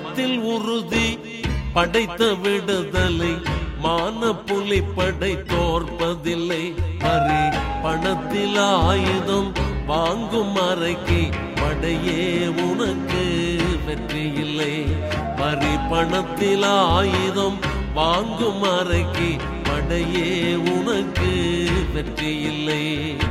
மனத்தில் உறுதி படைத்த விடுதலை மான புலி படை தோற்பதில்லை பரி பணத்தில் ஆயுதம் வாங்கும் அறைக்கு படையே உனக்கு வெற்றி இல்லை பரி பணத்தில் ஆயுதம் வாங்கும் அறைக்கு படையே உனக்கு வெற்றி இல்லை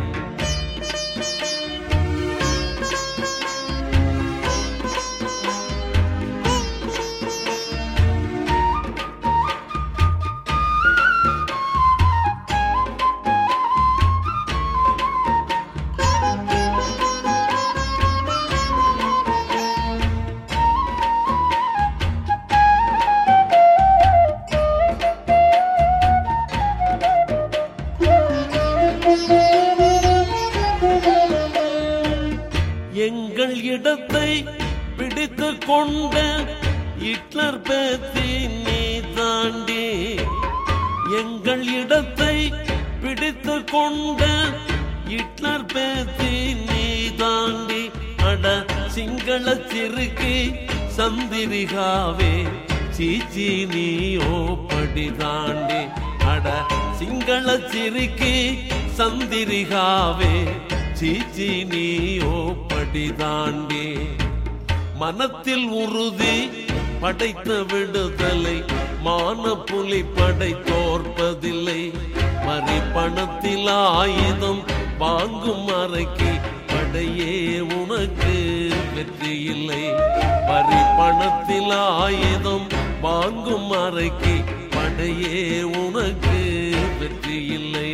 எங்கள் இடத்தை பிடித்து கொண்ட ஹிட்லர் பேத்தி நீ தாண்டி எங்கள் இடத்தை பிடித்து கொண்ட ஹிட்லர் பேத்தி நீ தாண்டி அட சிங்கள சிறுக்கி சந்திரிகாவே சீச்சி நீயோ படி தாண்டி அட சிங்கள சிறுக்கி சந்திரிகாவே சீச்சி நீயோ படி தாண்டி மனத்தில் உறுதி படைத்த விடுதலை மான புலி படை தோற்பதில்லை மறி பணத்தில் ஆயுதம் வாங்கும் அறைக்கு படையே உனக்கு வெற்றி இல்லை பரி பணத்தில் ஆயுதம் வாங்கும் அறைக்கு படையே உனக்கு வெற்றி இல்லை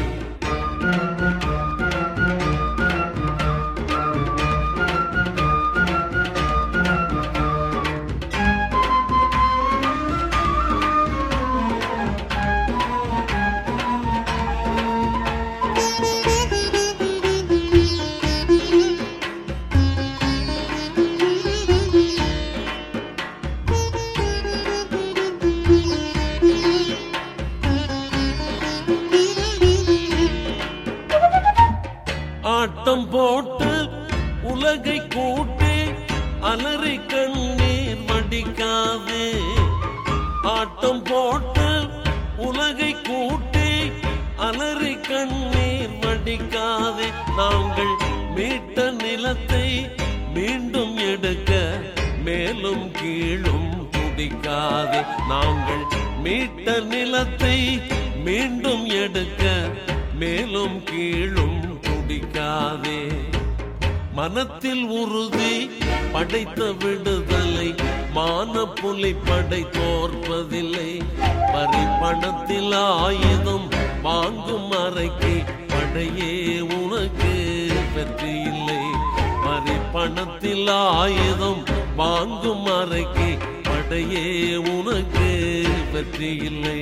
ஆட்டம் போட்டு உலகை கூட்டி அலறி கண்ணீர் வடிக்காதே ஆட்டம் போட்டு உலகை கூட்டி அலறி கண்ணீர் வடிக்காதே நாங்கள் மீட்ட நிலத்தை மீண்டும் எடுக்க மேலும் கீழும் துடிக்காதே நாங்கள் மீட்ட நிலத்தை மீண்டும் எடுக்க மேலும் கீழும் துடிக்காதே மனத்தில் உறுதி படைத்த விடுதலை மான புலி படை தோற்பதில்லை பரி பணத்தில் ஆயுதம் வாங்கும் அறைக்கு படையே உனக்கு வெற்றி இல்லை பரி பணத்தில் ஆயுதம் வாங்கும் அறைக்கு படையே உனக்கு வெற்றி இல்லை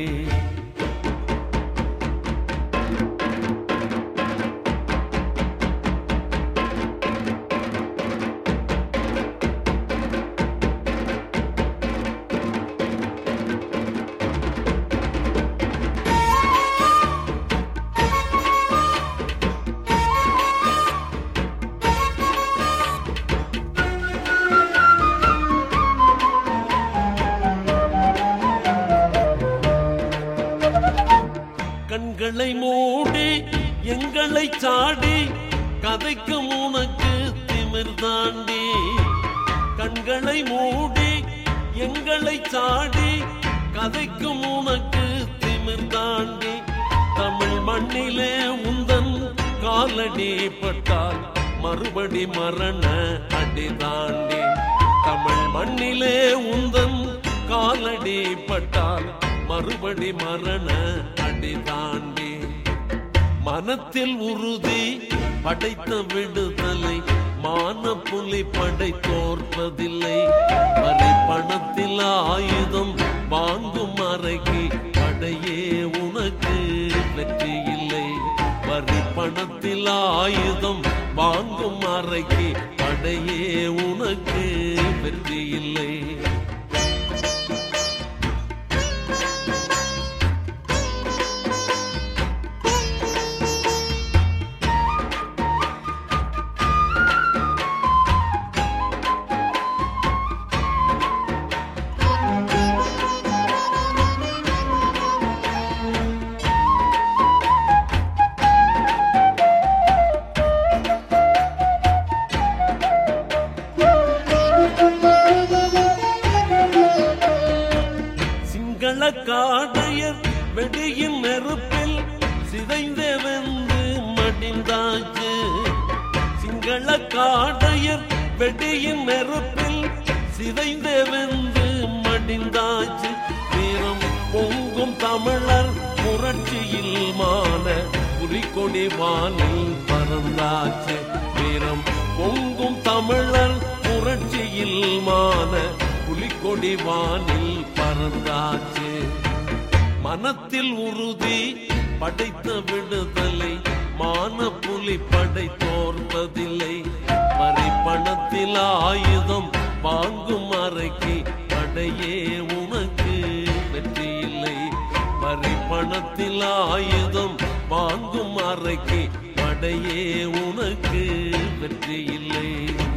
கண்களை மூடி எங்களை சாடி கதைக்கும் உனக்கு திமிர் தாண்டி கண்களை மூடி எங்களை சாடி கதைக்கும் உனக்கு திமிர் தாண்டி தமிழ் மண்ணிலே உந்தன் காலடி பட்டால் மறுபடி மரண அடி தாண்டி தமிழ் மண்ணிலே உந்தன் காலடி பட்டால் மறுபடி மரண அடி தாண்டி மனத்தில் உறுதி படைத்த விடுதலை மான புலி படை தோற்பதில்லை வரி பணத்தில் ஆயுதம் வாங்கும் அறைக்கு படையே உனக்கு வெற்றி இல்லை வரி பணத்தில் ஆயுதம் வாங்கும் அறைக்கு படையே உனக்கு வெற்றி இல்லை காடையர் வெடியின் நெருப்பில் சிதைந்தே வெந்து மடிந்தாச்சு வீரம் பொங்கும் தமிழர் புரட்சியில் மான புலிக்கொடி வானில் பறந்தாச்சு வீரம் பொங்கும் தமிழர் புரட்சியில் மான புலிக்கொடி வானில் பறந்தாச்சு மனத்தில் உறுதி படைத்த விடுதலை மான புலி படை தோற்பதில்லை மறை பணத்தில் ஆயுதம் வாங்கும் அறைக்கு படையே உனக்கு வெற்றி இல்லை மறை பணத்தில் ஆயுதம் வாங்கும் அறைக்கு படையே உனக்கு வெற்றி இல்லை